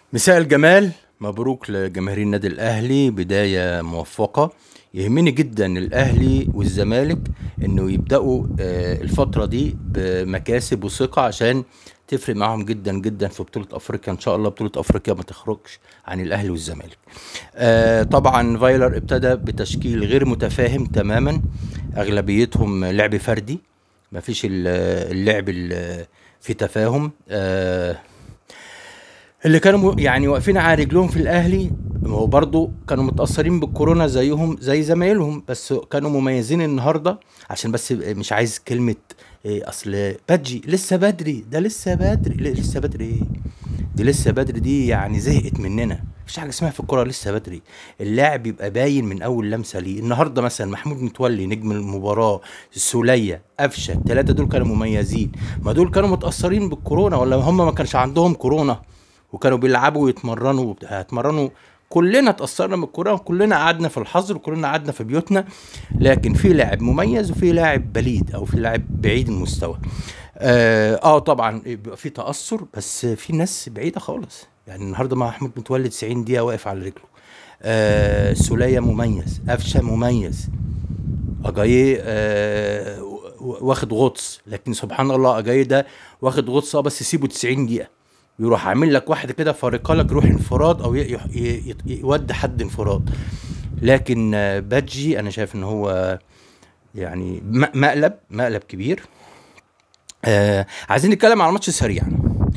مساء الجمال مبروك لجماهير النادي الاهلي بدايه موفقه يهمني جدا الاهلي والزمالك انه يبداوا آه، الفتره دي بمكاسب وثقه عشان تفرق معاهم جدا جدا في بطوله افريقيا ان شاء الله بطوله افريقيا ما تخرجش عن الاهلي والزمالك آه، طبعا فايلر ابتدى بتشكيل غير متفاهم تماما اغلبيتهم لعب فردي ما فيش اللعب ال- في تفاهم آه، اللي كانوا م- يعني واقفين على رجلهم في الاهلي هو برضو كانوا متاثرين بالكورونا زيهم زي زمايلهم بس كانوا مميزين النهارده عشان بس مش عايز كلمه إيه اصل بادجي لسه بدري ده لسه بدري لا، لسه بدري ايه دي لسه بدري دي يعني زهقت مننا مفيش حاجه اسمها في الكوره لسه بدري اللاعب يبقى باين من اول لمسه ليه النهارده مثلا محمود متولي نجم المباراه السوليه قفشه الثلاثه دول كانوا مميزين ما دول كانوا متاثرين بالكورونا ولا هم ما كانش عندهم كورونا وكانوا بيلعبوا ويتمرنوا وبتاع هيتمرنوا كلنا اتأثرنا من الكورونا وكلنا قعدنا في الحظر وكلنا قعدنا في بيوتنا لكن في لاعب مميز وفي لاعب بليد او في لاعب بعيد المستوى اه, آه طبعا بيبقى في تأثر بس في ناس بعيدة خالص يعني النهارده مع احمد متولي 90 دقيقة واقف على رجله آه سولية مميز قفشة مميز اجاييه آه و- واخد غطس لكن سبحان الله اجاييه ده واخد غطس اه بس سيبه 90 دقيقه يروح عامل لك واحده كده فارقه لك يروح انفراد او ي- ي- ي- ي- يودي حد انفراد لكن آه، بادجي انا شايف ان هو يعني م- مقلب مقلب كبير آه عايزين نتكلم على الماتش سريعا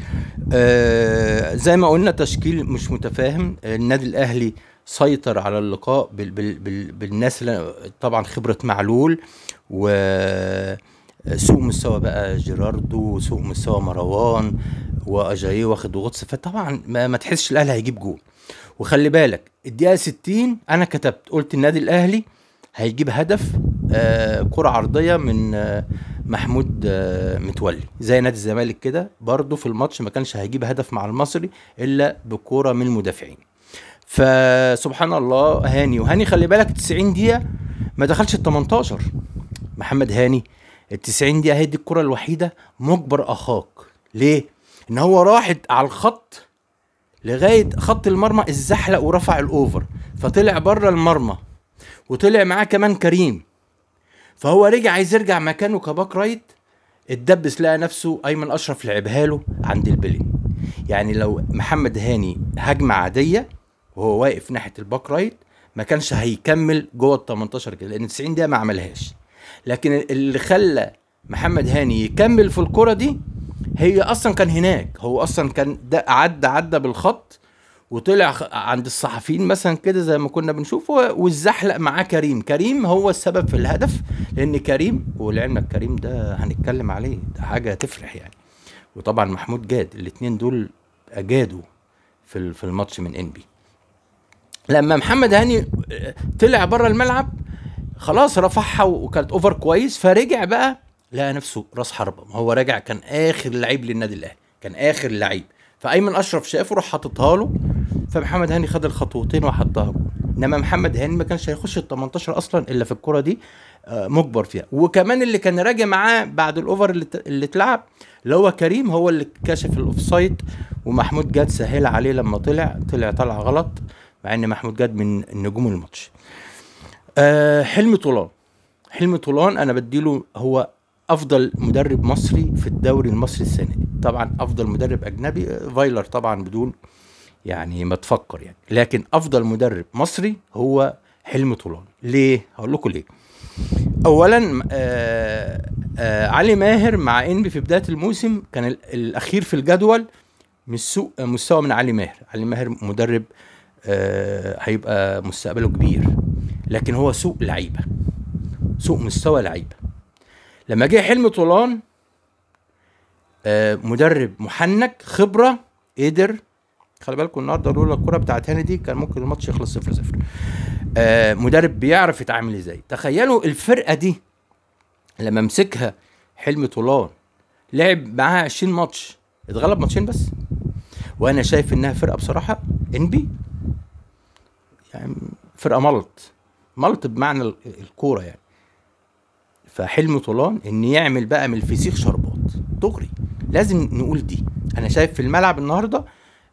آه زي ما قلنا تشكيل مش متفاهم آه، النادي الاهلي سيطر على اللقاء بال بال بال بالناس اللي طبعا خبره معلول و سوء مستوى بقى جيراردو سوء مستوى مروان واجاييه واخد غطس فطبعا ما, ما تحسش الاهلي هيجيب جول وخلي بالك الدقيقه 60 انا كتبت قلت النادي الاهلي هيجيب هدف آه كرة عرضية من آه محمود آه متولي زي نادي الزمالك كده برضه في الماتش ما كانش هيجيب هدف مع المصري الا بكرة من المدافعين فسبحان الله هاني وهاني خلي بالك 90 دقيقة ما دخلش ال 18 محمد هاني ال 90 دقيقة هي دي الكرة الوحيدة مجبر اخاك ليه؟ ان هو راحت على الخط لغايه خط المرمى الزحلق ورفع الاوفر فطلع بره المرمى وطلع معاه كمان كريم فهو رجع عايز يرجع مكانه كباك رايت اتدبس لقى نفسه ايمن اشرف لعبها له عند البلي يعني لو محمد هاني هجمه عاديه وهو واقف ناحيه الباك رايت ما كانش هيكمل جوه ال 18 كده لان 90 دقيقه ما عملهاش لكن اللي خلى محمد هاني يكمل في الكرة دي هي اصلا كان هناك هو اصلا كان ده عدى عدى بالخط وطلع خ- عند الصحفيين مثلا كده زي ما كنا بنشوف و- والزحلق معاه كريم كريم هو السبب في الهدف لان كريم ولعلمك كريم ده هنتكلم عليه ده حاجه تفرح يعني وطبعا محمود جاد الاثنين دول اجادوا في ال- في الماتش من انبي لما محمد هاني آه، طلع بره الملعب خلاص رفعها وكانت اوفر كويس فرجع بقى لقى نفسه راس حربه ما هو راجع كان اخر لعيب للنادي الاهلي كان اخر لعيب فايمن اشرف شافه راح حاططها له فمحمد هاني خد الخطوتين وحطها جول انما محمد هاني ما كانش هيخش ال 18 اصلا الا في الكره دي آه، مجبر فيها وكمان اللي كان راجع معاه بعد الاوفر اللي, ت- اللي اتلعب اللي هو كريم هو اللي كشف الاوفسايد ومحمود جاد سهل عليه لما طلع طلع طلع غلط مع ان محمود جاد من نجوم الماتش آه حلمي طولان حلمي طولان انا بديله هو افضل مدرب مصري في الدوري المصري السنه دي طبعا افضل مدرب اجنبي آه، فايلر طبعا بدون يعني ما تفكر يعني لكن افضل مدرب مصري هو حلمي طولان ليه هقول لكم ليه اولا آه آه علي ماهر مع انبي في بدايه الموسم كان ال- الاخير في الجدول مش سوء مستوى من علي ماهر علي ماهر مدرب آه هيبقى مستقبله كبير لكن هو سوء لعيبه سوء مستوى لعيبه لما جه حلمي طولان آه مدرب محنك خبره قدر خلي بالكم النهارده لولا الكره بتاعت هاني دي كان ممكن الماتش يخلص 0 0 آه مدرب بيعرف يتعامل ازاي تخيلوا الفرقه دي لما مسكها حلمي طولان لعب معاها 20 ماتش اتغلب ماتشين بس وانا شايف انها فرقه بصراحه انبي يعني فرقه ملط ملط بمعنى ال- الكوره يعني فحلم طولان ان يعمل بقى من الفسيخ شربات دغري لازم نقول دي انا شايف في الملعب النهارده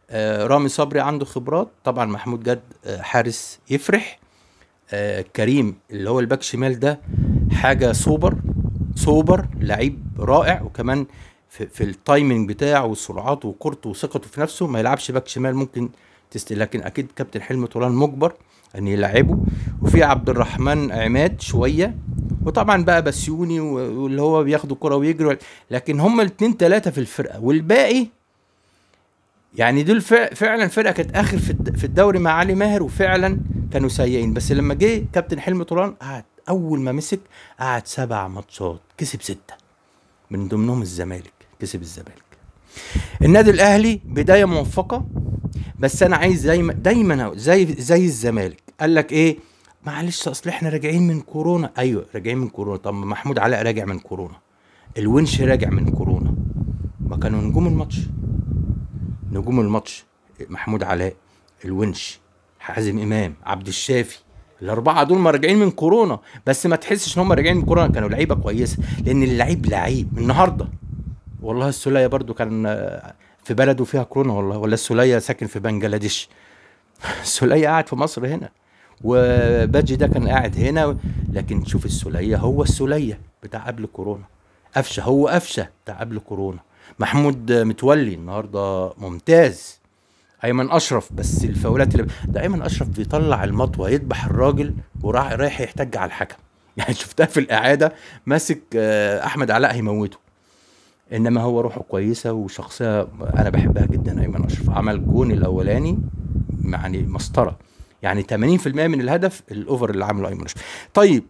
آه رامي صبري عنده خبرات طبعا محمود جد آه حارس يفرح آه كريم اللي هو الباك شمال ده حاجه سوبر سوبر لعيب رائع وكمان في, في التايمنج بتاعه والسرعات وكورته وثقته في نفسه ما يلعبش باك شمال ممكن تست... لكن اكيد كابتن حلمي طولان مجبر ان يلعبه وفي عبد الرحمن عماد شويه وطبعا بقى بسيوني واللي هو بياخد الكره ويجري لكن هم الاثنين ثلاثه في الفرقه والباقي يعني دول فعلا فرقه كانت اخر في الدوري مع علي ماهر وفعلا كانوا سيئين بس لما جه كابتن حلمي طولان قعد اول ما مسك قعد سبع ماتشات كسب سته من ضمنهم الزمالك كسب الزمالك النادي الاهلي بدايه موفقه بس انا عايز دايما دايما زي زي الزمالك قال لك ايه معلش اصل احنا راجعين من كورونا ايوه راجعين من كورونا طب محمود علاء راجع من كورونا الونش راجع من كورونا ما كانوا نجوم الماتش نجوم الماتش محمود علاء الونش حازم امام عبد الشافي الاربعه دول ما راجعين من كورونا بس ما تحسش ان هم راجعين من كورونا كانوا لعيبه كويسه لان اللعيب لعيب النهارده والله السوليه برضو كان في بلده فيها كورونا والله ولا السوليه ساكن في بنجلاديش السوليه قاعد في مصر هنا وباجي ده كان قاعد هنا لكن شوف السوليه هو السوليه بتاع قبل كورونا قفشه هو قفشه بتاع قبل كورونا محمود متولي النهارده ممتاز ايمن اشرف بس الفاولات اللي ده ايمن اشرف بيطلع المطوه يذبح الراجل وراح رايح يحتج على الحكم يعني شفتها في الاعاده ماسك آه، احمد علاء هيموته انما هو روحه كويسه وشخصيه انا بحبها جدا ايمن اشرف عمل الجون الاولاني يعني مسطره يعني 80% من الهدف الاوفر اللي عمله ايمن اشرف طيب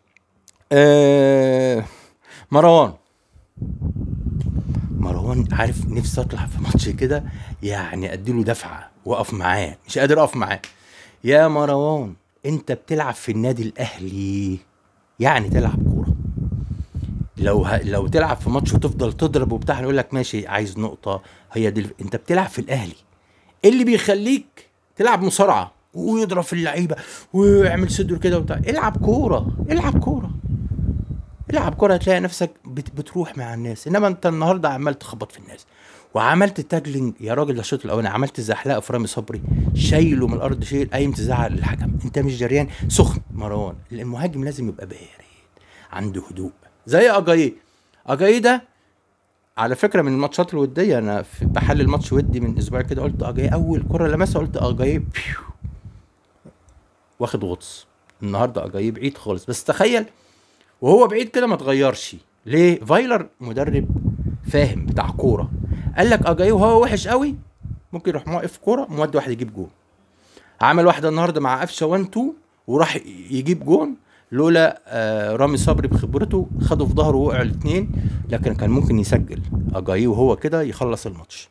آه مروان مروان عارف نفسي اطلع في ماتش كده يعني اديله دفعه واقف معاه مش قادر اقف معاه يا مروان انت بتلعب في النادي الاهلي يعني تلعب كوره لو ه... لو تلعب في ماتش وتفضل تضرب وبتاع يقول لك ماشي عايز نقطه هي دي انت بتلعب في الاهلي ايه اللي بيخليك تلعب مصارعه ويضرب في اللعيبه ويعمل صدر كده وبتاع العب كوره العب كوره العب كوره هتلاقي نفسك بت... بتروح مع الناس انما انت النهارده عمال تخبط في الناس وعملت تاجلينج يا راجل ده الشوط الاولاني عملت زحلقه في رامي صبري شايله من الارض شيل قايم تزعل الحكم انت مش جريان سخن مروان المهاجم لازم يبقى بارد عنده هدوء زي اجاي اجاي ده على فكره من الماتشات الوديه انا في بحلل ماتش ودي من اسبوع كده قلت اجاي اول كره لمسها قلت اجاي واخد غطس النهارده اجاي بعيد خالص بس تخيل وهو بعيد كده ما اتغيرش ليه فايلر مدرب فاهم بتاع كوره قال لك اجاي وهو وحش قوي ممكن يروح موقف كوره مودي واحد يجيب جون عمل واحده النهارده مع قفشه 1 2 وراح يجيب جون لولا آه رامي صبري بخبرته خده في ظهره ووقع الاثنين لكن كان ممكن يسجل اجاي وهو كده يخلص الماتش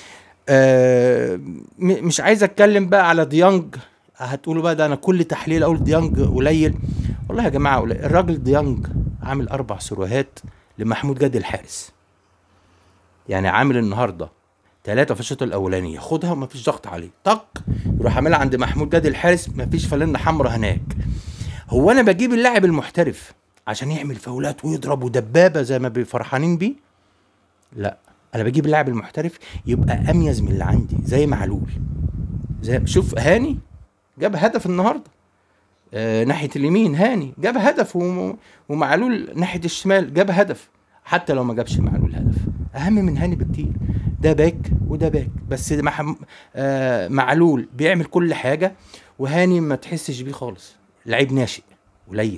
آه مش عايز اتكلم بقى على ديانج هتقولوا بقى ده انا كل تحليل اقول ديانج قليل والله يا جماعه قليل. الراجل ديانج عامل اربع سروهات لمحمود جاد الحارس يعني عامل النهارده ثلاثة في الشوط الأولاني ياخدها ومفيش ضغط عليه طق يروح عاملها عند محمود جاد الحارس مفيش فلنة حمراء هناك هو أنا بجيب اللاعب المحترف عشان يعمل فاولات ويضرب ودبابة زي ما فرحانين بيه لا أنا بجيب اللاعب المحترف يبقى أميز من اللي عندي زي معلول زي شوف هاني جاب هدف النهارده آه ناحيه اليمين هاني جاب هدف ومعلول ناحيه الشمال جاب هدف حتى لو ما جابش معلول هدف اهم من هاني بكتير ده باك وده باك بس مح... آه معلول بيعمل كل حاجه وهاني ما تحسش بيه خالص لعيب ناشئ قليل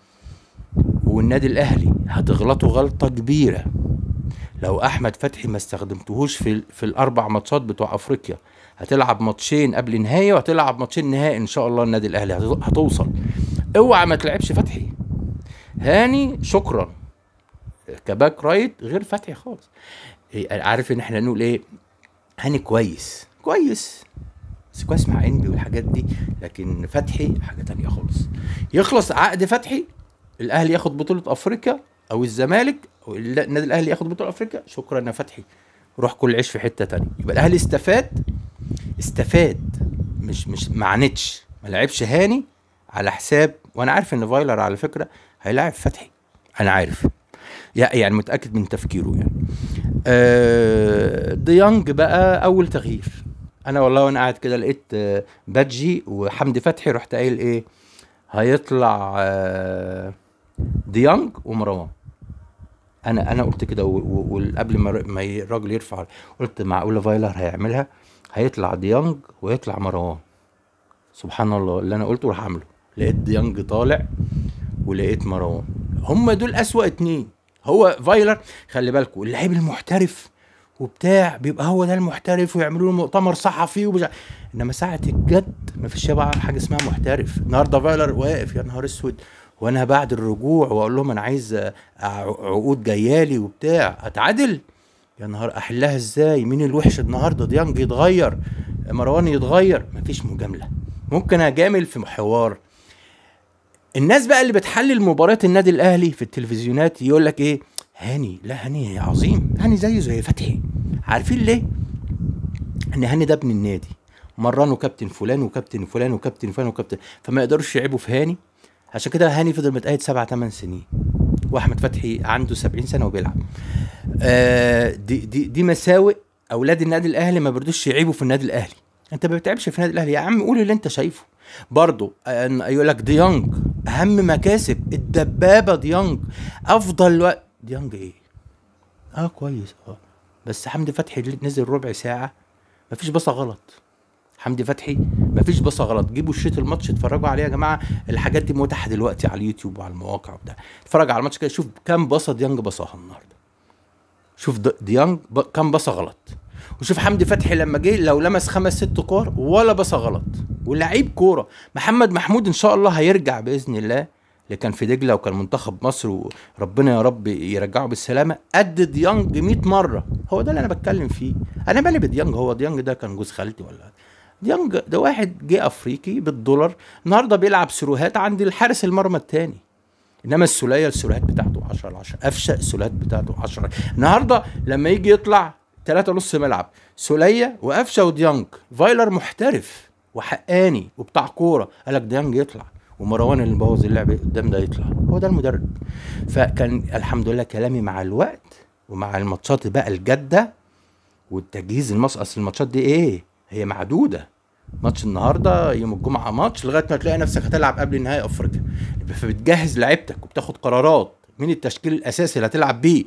والنادي الاهلي هتغلطوا غلطه كبيره لو احمد فتحي ما استخدمتهوش في في الاربع ماتشات بتوع افريقيا هتلعب ماتشين قبل نهايه وهتلعب ماتشين نهائي ان شاء الله النادي الاهلي هتوصل اوعى ما تلعبش فتحي هاني شكرا كباك رايت غير فتحي خالص إيه، عارف ان احنا نقول ايه هاني كويس كويس بس كويس مع انبي والحاجات دي لكن فتحي حاجه تانية خالص يخلص عقد فتحي الاهلي ياخد بطوله افريقيا او الزمالك او النادي الاهلي ياخد بطوله افريقيا شكرا يا فتحي روح كل عيش في حته تانية يبقى الاهلي استفاد استفاد مش مش ما عانتش ما لعبش هاني على حساب وانا عارف ان فايلر على فكره هيلاعب فتحي انا عارف يعني متاكد من تفكيره يعني آه ديانج بقى اول تغيير انا والله وانا قاعد كده لقيت آه، بادجي وحمدي فتحي رحت قايل ايه هيطلع آه، ديانج ومروان انا انا قلت كده و- و- وقبل ما ر- ما ي- الراجل يرفع قلت معقوله فايلر هيعملها هيطلع ديانج ويطلع مروان سبحان الله اللي انا قلته راح اعمله لقيت ديانج طالع ولقيت مروان هم دول اسوأ اتنين هو فايلر خلي بالكم اللعيب المحترف وبتاع بيبقى هو ده المحترف ويعملوا له مؤتمر صحفي وبجع... انما ساعه الجد ما فيش بقى حاجه اسمها محترف النهارده فايلر واقف يا نهار اسود وانا بعد الرجوع واقول لهم انا عايز آه، ع- عقود جايالي وبتاع اتعادل يا نهار احلها ازاي مين الوحش النهارده ديانج يتغير مروان يتغير مفيش مجامله ممكن اجامل في حوار الناس بقى اللي بتحلل مباريات النادي الاهلي في التلفزيونات يقول لك ايه هاني لا هاني عظيم هاني زيه زي فتحي عارفين ليه ان هاني ده ابن النادي مرنه كابتن فلان وكابتن فلان وكابتن فلان وكابتن فما يقدروش يعيبوا في هاني عشان كده هاني فضل متقيد سبع ثمان سنين واحمد فتحي عنده 70 سنه وبيلعب آه دي دي دي مساوئ اولاد النادي الاهلي ما بيرضوش يعيبوا في النادي الاهلي انت ما بتعبش في النادي الاهلي يا عم قول اللي انت شايفه برضه آه يقول لك ديانج اهم مكاسب الدبابه ديانج افضل وقت ديانج ايه اه كويس اه بس حمدي فتحي اللي نزل ربع ساعه مفيش بصه غلط حمدي فتحي مفيش بصه غلط جيبوا شريط الماتش اتفرجوا عليه يا جماعه الحاجات دي متاحه دلوقتي على اليوتيوب وعلى المواقع وبتاع اتفرج على الماتش كده شوف كام بصه ديانج بصاها النهارده شوف د- ديانج ب... كام بصه غلط وشوف حمدي فتحي لما جه لو لمس خمس ست كور ولا بصه غلط ولعيب كوره محمد محمود ان شاء الله هيرجع باذن الله اللي كان في دجله وكان منتخب مصر وربنا يا رب يرجعه بالسلامه قد ديانج 100 مره هو ده اللي انا بتكلم فيه انا مالي بديانج هو ديانج ده كان جوز خالتي ولا ديانج ده واحد جه افريقي بالدولار النهارده بيلعب سيروهات عند الحارس المرمى الثاني انما السوليه السوليات بتاعته 10 على 10 افشا السوليات بتاعته 10 النهارده لما يجي يطلع ثلاثة نص ملعب سوليه وافشا وديانج فايلر محترف وحقاني وبتاع كوره قال لك ديانج يطلع ومروان اللي مبوظ اللعب قدام ده يطلع هو ده المدرب فكان الحمد لله كلامي مع الوقت ومع الماتشات بقى الجاده والتجهيز المص اصل الماتشات دي ايه هي معدوده ماتش النهارده يوم الجمعه ماتش لغايه ما تلاقي نفسك هتلعب قبل نهائي افريقيا فبتجهز لعيبتك وبتاخد قرارات مين التشكيل الاساسي اللي هتلعب بيه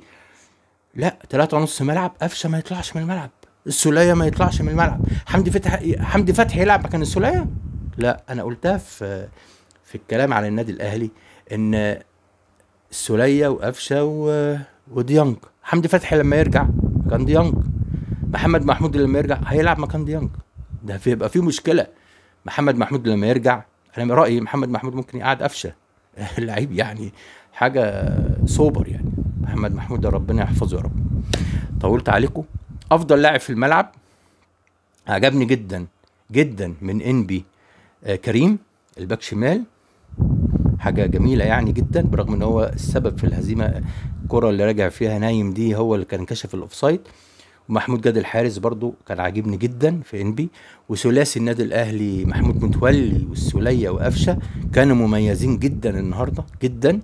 لا ثلاثة ونص ملعب قفشه ما يطلعش من الملعب السوليه ما يطلعش من الملعب حمدي فتحي حمدي فتحي يلعب مكان السوليه لا انا قلتها في في الكلام على النادي الاهلي ان السوليه وقفشه و... وديانج حمدي فتحي لما يرجع مكان ديانج محمد محمود لما يرجع هيلعب مكان ديانج ده في يبقى في مشكله محمد محمود لما يرجع انا من رايي محمد محمود ممكن يقعد قفشه اللعيب يعني حاجه سوبر يعني محمد محمود ده ربنا يحفظه يا رب طولت عليكم افضل لاعب في الملعب عجبني جدا جدا من انبي آه كريم الباك شمال حاجه جميله يعني جدا برغم ان هو السبب في الهزيمه الكره اللي راجع فيها نايم دي هو اللي كان كشف الاوفسايد ومحمود جاد الحارس برضو كان عاجبني جدا في انبي وثلاثي النادي الاهلي محمود متولي والسوليه وقفشه كانوا مميزين جدا النهارده جدا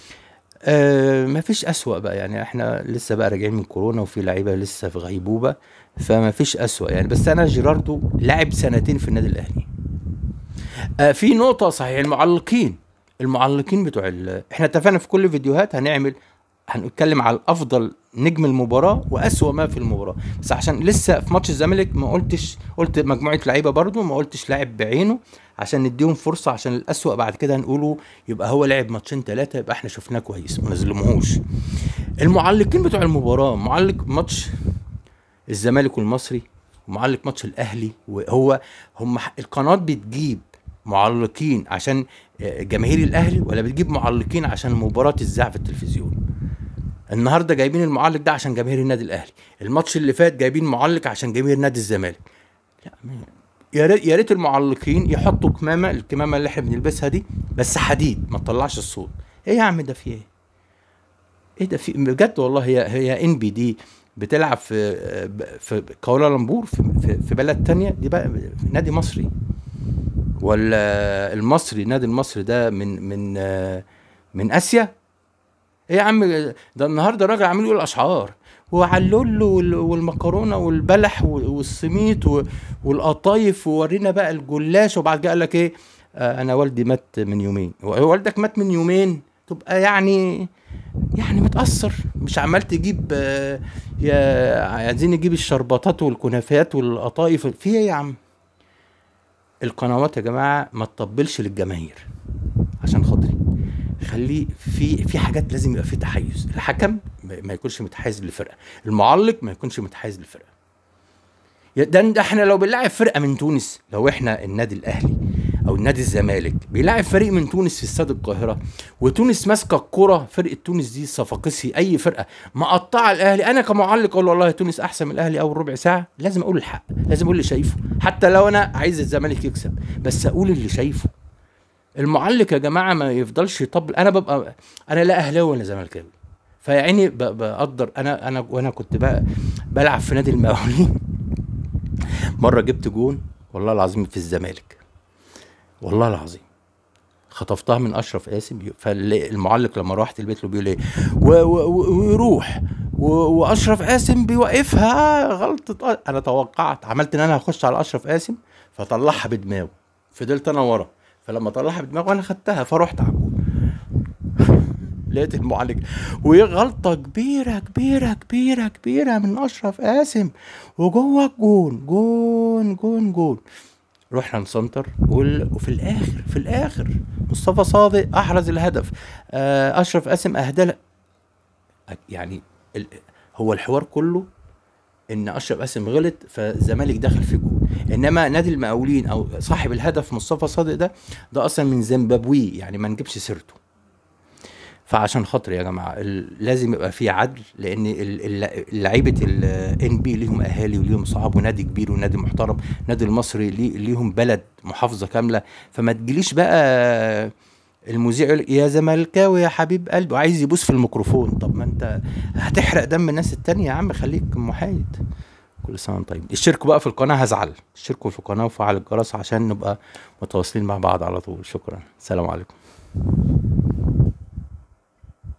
آه ما فيش أسوأ بقى يعني احنا لسه بقى راجعين من كورونا وفي لعيبه لسه في غيبوبه فما فيش أسوأ يعني بس انا جيراردو لعب سنتين في النادي الاهلي آه في نقطه صحيح المعلقين المعلقين بتوع ال... احنا اتفقنا في كل الفيديوهات هنعمل هنتكلم على افضل نجم المباراه واسوأ ما في المباراه بس عشان لسه في ماتش الزمالك ما قلتش قلت مجموعه لعيبه برضو ما قلتش لاعب بعينه عشان نديهم فرصه عشان الاسوأ بعد كده نقوله يبقى هو لعب ماتشين ثلاثه يبقى احنا شفناه كويس ما نظلمهوش المعلقين بتوع المباراه معلق ماتش الزمالك والمصري ومعلق ماتش الاهلي وهو هم القناه بتجيب معلقين عشان جماهير الاهلي ولا بتجيب معلقين عشان المباراه تذاع في التلفزيون النهارده جايبين المعلق ده عشان جماهير النادي الاهلي الماتش اللي فات جايبين معلق عشان جماهير نادي الزمالك لا يا ريت يا ريت المعلقين يحطوا كمامه الكمامه اللي احنا بنلبسها دي بس حديد ما تطلعش الصوت ايه يا عم ده في ايه ايه ده في بجد والله هي هي ان بي دي بتلعب في في كوالالمبور في, في, في بلد تانية دي بقى في نادي مصري ولا المصري النادي المصري ده من من من اسيا ايه يا عم ده النهارده الراجل عامل يقول اشعار وعلول والمكرونه والبلح والسميط والقطايف وورينا بقى الجلاش وبعد كده قال لك ايه آه انا والدي مات من يومين والدك مات من يومين تبقى يعني يعني متأثر مش عمال تجيب آه يا عايزين نجيب الشربطات والكنافات والقطايف في ايه يا عم القنوات يا جماعه ما تطبلش للجماهير عشان خاطري خليه في في حاجات لازم يبقى في تحيز الحكم ما يكونش متحيز للفرقه المعلق ما يكونش متحيز للفرقه ده احنا لو بنلعب فرقه من تونس لو احنا النادي الاهلي او النادي الزمالك بيلاعب فريق من تونس في استاد القاهره وتونس ماسكه الكره فرقه تونس دي صفاقسي اي فرقه مقطعه الاهلي انا كمعلق اقول والله تونس احسن من الاهلي اول ربع ساعه لازم اقول الحق لازم اقول اللي شايفه حتى لو انا عايز الزمالك يكسب بس اقول اللي شايفه المعلق يا جماعه ما يفضلش يطبل انا ببقى انا لا اهلاوي ولا زملكاوي فيا عيني بقدر انا انا وانا كنت بقى بلعب في نادي المقاولين مره جبت جون والله العظيم في الزمالك والله العظيم خطفتها من اشرف قاسم فالمعلق لما روحت البيت له بيقول ايه ويروح واشرف قاسم بيوقفها غلطه انا توقعت عملت ان انا هخش على اشرف قاسم فطلعها بدماغه فضلت انا ورا فلما طلعها بدماغه انا خدتها فرحت على الجول لقيت المعالج وهي غلطه كبيره كبيره كبيره كبيره من اشرف قاسم وجوه الجون جون جون جون رحنا نسنتر وفي الاخر في الاخر مصطفى صادق احرز الهدف آه، اشرف قاسم اهدى يعني هو الحوار كله ان اشرف قاسم غلط فالزمالك دخل في جول انما نادي المقاولين او صاحب الهدف مصطفى صادق ده ده اصلا من زيمبابوي يعني ما نجيبش سيرته فعشان خاطر يا جماعه لازم يبقى في عدل لان لعيبه الان بي ليهم اهالي وليهم اصحاب ونادي كبير ونادي محترم نادي المصري ليهم بلد محافظه كامله فما تجيليش بقى المذيع يقول يا زملكاوي يا حبيب قلبي وعايز يبوس في الميكروفون طب ما انت هتحرق دم الناس التانية يا عم خليك محايد كل سنه وانت طيب اشتركوا بقى في القناه هزعل اشتركوا في القناه وفعل الجرس عشان نبقى متواصلين مع بعض على طول شكرا السلام عليكم